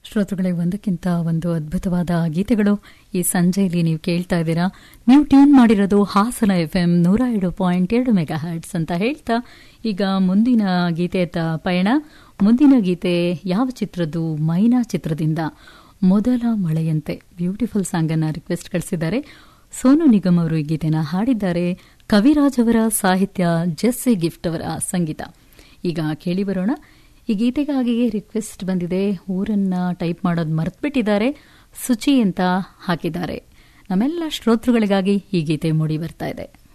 ಶ್ರೋತೃಗಳೇ ಒಂದಕ್ಕಿಂತ ಒಂದು ಅದ್ಭುತವಾದ ಗೀತೆಗಳು ಈ ಸಂಜೆಯಲ್ಲಿ ನೀವು ಕೇಳ್ತಾ ಇದ್ದೀರಾ ನೀವು ಟ್ಯೂನ್ ಮಾಡಿರೋದು ಹಾಸನ ಎಫ್ ಎಂ ನೂರ ಎರಡು ಪಾಯಿಂಟ್ ಎರಡು ಮೆಗಾ ಹರ್ಟ್ಸ್ ಅಂತ ಹೇಳ್ತಾ ಈಗ ಮುಂದಿನ ಗೀತೆಯತ್ತ ಪಯಣ ಮುಂದಿನ ಗೀತೆ ಯಾವ ಚಿತ್ರದ್ದು ಮೈನಾ ಚಿತ್ರದಿಂದ ಮೊದಲ ಮಳೆಯಂತೆ ಬ್ಯೂಟಿಫುಲ್ ಸಾಂಗ್ ಅನ್ನ ರಿಕ್ವೆಸ್ಟ್ ಕಳಿಸಿದ್ದಾರೆ ಸೋನು ನಿಗಮ್ ಅವರು ಈ ಗೀತೆನ ಹಾಡಿದ್ದಾರೆ ಕವಿರಾಜ್ ಅವರ ಸಾಹಿತ್ಯ ಜೆಸ್ಸಿ ಗಿಫ್ಟ್ ಅವರ ಸಂಗೀತ ಈಗ ಕೇಳಿ ಬರೋಣ ಈ ಗೀತೆಗಾಗಿ ರಿಕ್ವೆಸ್ಟ್ ಬಂದಿದೆ ಊರನ್ನ ಟೈಪ್ ಮಾಡೋದು ಮರ್ತ್ಬಿಟ್ಟಿದ್ದಾರೆ ಸುಚಿ ಅಂತ ಹಾಕಿದ್ದಾರೆ ನಮ್ಮೆಲ್ಲ ಶ್ರೋತೃಗಳಿಗಾಗಿ ಈ ಗೀತೆ ಮೂಡಿ ಬರ್ತಾ ಇದೆ